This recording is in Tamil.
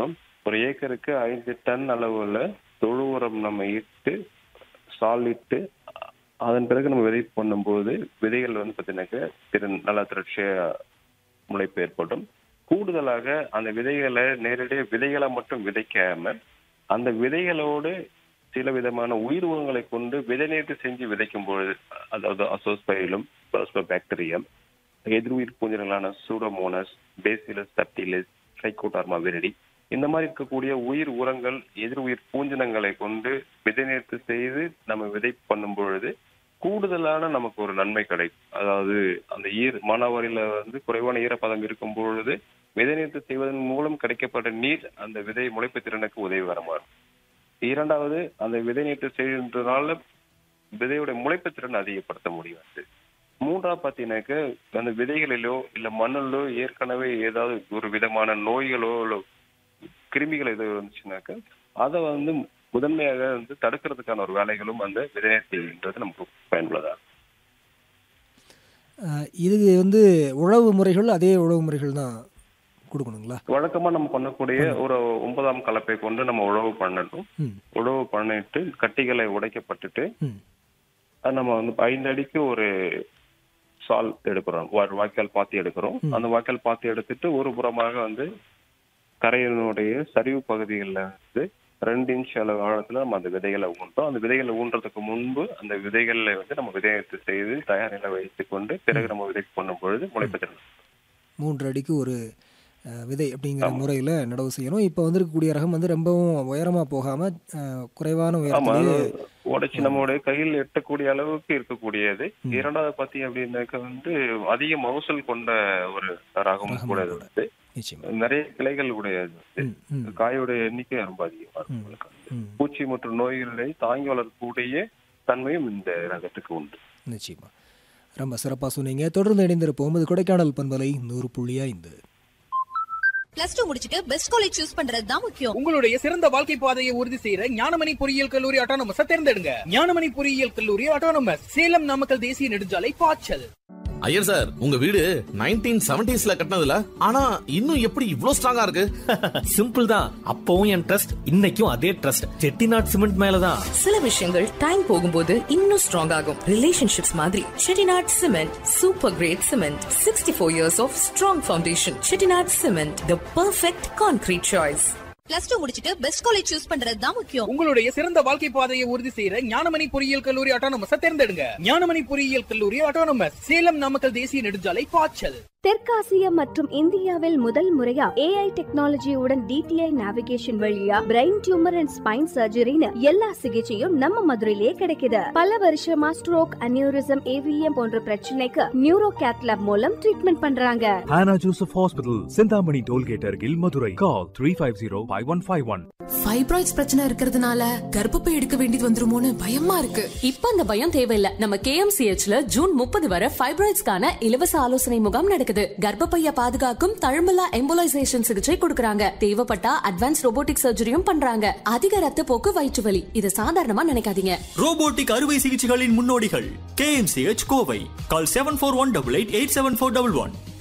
பண்ணணும் ஒரு ஏக்கருக்கு ஐந்து டன் அளவுல தொழு உரம் நம்ம இட்டு சாலிட்டு அதன் பிறகு நம்ம விதை பண்ணும்போது விதைகள் வந்து பார்த்தீங்கன்னாக்க திரு நல்லா திரட்சியா முளைப்பு ஏற்படும் கூடுதலாக அந்த விதைகளை நேரடியாக விதைகளை மட்டும் விதைக்காம அந்த விதைகளோடு சில விதமான உயிர் உரங்களை கொண்டு விதை நேர்த்தி செஞ்சு விதைக்கும் பொழுது அதாவது அசோஸ்பைலும் பாக்டீரியம் எதிர்உயிர் பூஞ்சல்களான pseudomonas bacillus subtilis trichoderma viride இந்த மாதிரி இருக்கக்கூடிய உயிர் உரங்கள் எதிர் உயிர் பூஞ்சனங்களை கொண்டு விதை நேர்த்தி செய்து நம்ம விதை பண்ணும் பொழுது கூடுதலான நமக்கு ஒரு நன்மை கிடைக்கும் அதாவது அந்த ஈர் மானாவாரியில வந்து குறைவான ஈரப்பதம் இருக்கும் பொழுது விதை நேர்த்தி செய்வதன் மூலம் கிடைக்கப்பட்ட நீர் அந்த விதை முளைப்பு திறனுக்கு உதவிகரமா இருக்கும் இரண்டாவது அந்த விதை நீட்டு செய்கின்றனால விதையோட முளைப்பு திறன் அதிகப்படுத்த முடியாது மூன்றாவது பார்த்தீங்கன்னாக்க அந்த விதைகளிலோ இல்ல மண்ணிலோ ஏற்கனவே ஏதாவது ஒரு விதமான நோய்களோ இல்ல கிருமிகள் எது வந்துச்சுனாக்க அதை வந்து முதன்மையாக வந்து தடுக்கிறதுக்கான ஒரு வேலைகளும் அந்த விதைநீர்த்தின்றது நமக்கு பயனுள்ளதா அஹ், இது வந்து உழவு முறைகள் அதே உழவு முறைகள் தான் கொடுக்கணுங்களா வழக்கமா நம்ம பண்ணக்கூடிய ஒரு ஒன்பதாம் கலப்பை கொண்டு நம்ம உழவு பண்ணணும் ம் உழவு பண்ணிட்டு கட்டிகளை உடைக்கப்பட்டுட்டு ம் அது நம்ம வந்து ஐந்து அடிக்கு ஒரு சால் எடுக்கிறோம் ஒரு வாய்க்கால் பாத்தி எடுக்கிறோம் அந்த வாய்க்கால் பாத்தி எடுத்துட்டு ஒரு புறமாக வந்து கரையினுடைய சரிவு பகுதிகளில் வந்து ரெண்டு இன்ச் அளவு ஆழத்துல நம்ம அந்த விதைகளை ஊன்றோம் அந்த விதைகளை ஊன்றதுக்கு முன்பு அந்த விதைகளை வந்து நம்ம விதையத்தை செய்து தயார் நிலை வைத்துக் கொண்டு பிறகு நம்ம விதை பண்ணும் பொழுது முளைப்பு திறன் மூன்று அடிக்கு ஒரு அஹ், விதை அப்படிங்கிற முறையில் நடவு செய்யணும் இப்போ வந்திருக்கக்கூடிய ரகம் வந்து ரொம்பவும் உயரமாக போகாமல் குறைவான ஆமா உயரத்திலேயே அது உடைச்சு நம்மளுடைய கையில் எட்டக்கூடிய அளவுக்கு இருக்கக்கூடியது இரண்டாவது பாத்தீங்க அப்படின்னாக்க வந்து அதிக மகசூல் கொண்ட ஒரு ரகம் கூட இது வந்து நிச்சயமா நிறைய கிளைகள் உடையது வந்து ம் ம் காயோட எண்ணிக்கை ரொம்ப அதிகமா இருக்கும் உங்களுக்கு. ம் பூச்சி மற்றும் நோய்களை தாங்கி வளரக்கூடிய தன்மையும் இந்த ரகத்துக்கு உண்டு நிச்சயமா ரொம்ப சிறப்பாக சொன்னீங்க தொடர்ந்து இணைந்திருப்போம் இது கொடைக்கானல் பண்பலை நூறு புள்ளி ஐந்து பிளஸ் டூ முடிச்சிட்டு பெஸ்ட் காலேஜ் சூஸ் பண்றது தான் முக்கியம் உங்களுடைய சிறந்த வாழ்க்கை பாதையை உறுதி செய்யற ஞானமணி பொறியியல் கல்லூரி ஆட்டோனமஸ் தேர்ந்தெடுங்க ஞானமணி பொறியியல் கல்லூரி ஆட்டோனமஸ் சேலம் நாமக்கல் தேசிய நெடுஞ்சாலை பாய்ச்சல் ஐயர் சார் உங்க வீடு நைன்டீன் செவன்டிஸ்ல கட்டினதுல ஆனா இன்னும் எப்படி இவ்ளோ ஸ்ட்ராங்கா இருக்கு சிம்பிள் தான் அப்பவும் என் ட்ரஸ்ட் இன்னைக்கும் அதே ட்ரஸ்ட் செட்டிநாட் சிமெண்ட் மேலதான் சில விஷயங்கள் டைம் போகும்போது இன்னும் ஸ்ட்ராங் ஆகும் ரிலேஷன்ஷிப்ஸ் மாதிரி Chettinad cement super grade cement sixty four years of strong foundation Chettinad cement the perfect concrete choice plus two முடிச்சிட்டு பெஸ்ட் காலேஜ் சூஸ் பண்றது தான் முக்கியம் உங்களுடைய சிறந்த வாழ்க்கை பாதையை உறுதி செய்யற ஞானமணி பொறியியல் கல்லூரி ஆட்டோனமஸ் தேர்ந்தெடுங்க ஞானமணி பொறியியல் கல்லூரி ஆட்டோனமஸ் சேலம் நாமக்கல் தேசிய நெடுஞ்சாலை பாய்ச்சல் தெற்காசியா மற்றும் இந்தியாவில் முதல் முறையா ஏஐ டெக்னாலஜியுடன் டிடிஐ நேவிகேஷன் வழியா பிரெயின் டியூமர் அண்ட் ஸ்பைன் சர்ஜரின்னு எல்லா சிகிச்சையும் நம்ம மதுரையிலேயே கிடைக்குது பல வருஷமா ஸ்ட்ரோக் அனியூரிசம் ஏவிஎம் போன்ற பிரச்சனைக்கு நியூரோ கேத்லாப் மூலம் ட்ரீட்மெண்ட் பண்றாங்க Hannah Joseph Hospital, Sindhamani Tollgate Argil, Madurai. Call 350-5151. Fibroids பிரச்சனை இருக்கிறதுனால கர்ப்பப்பை எடுக்க வேண்டியது வந்துருமோன்னு பயமா இருக்கு இப்ப அந்த பயம் தேவையில்ல நம்ம கேஎம்சிஹெச்ல ஜூன் முப்பது வரை ஃபைப்ராய்ட்ஸ்க்கான இலவச ஆலோசனை முகாம் நடக்குது கர்ப்பப்பைய பாதுகாக்கும் தழும்பலா எம்போலைசேஷன் சிகிச்சை கொடுக்கறாங்க தேவைப்பட்டா அட்வான்ஸ் ரோபோட்டிக் சர்ஜரியும் பண்றாங்க அதிக ரத்த போக்கு வயிற்று வலி இது சாதாரணமா நினைக்காதீங்க ரோபோட்டிக் அறுவை சிகிச்சைகளின் முன்னோடிகள் KMCH Kovai call seven four one double eight eight seven four double one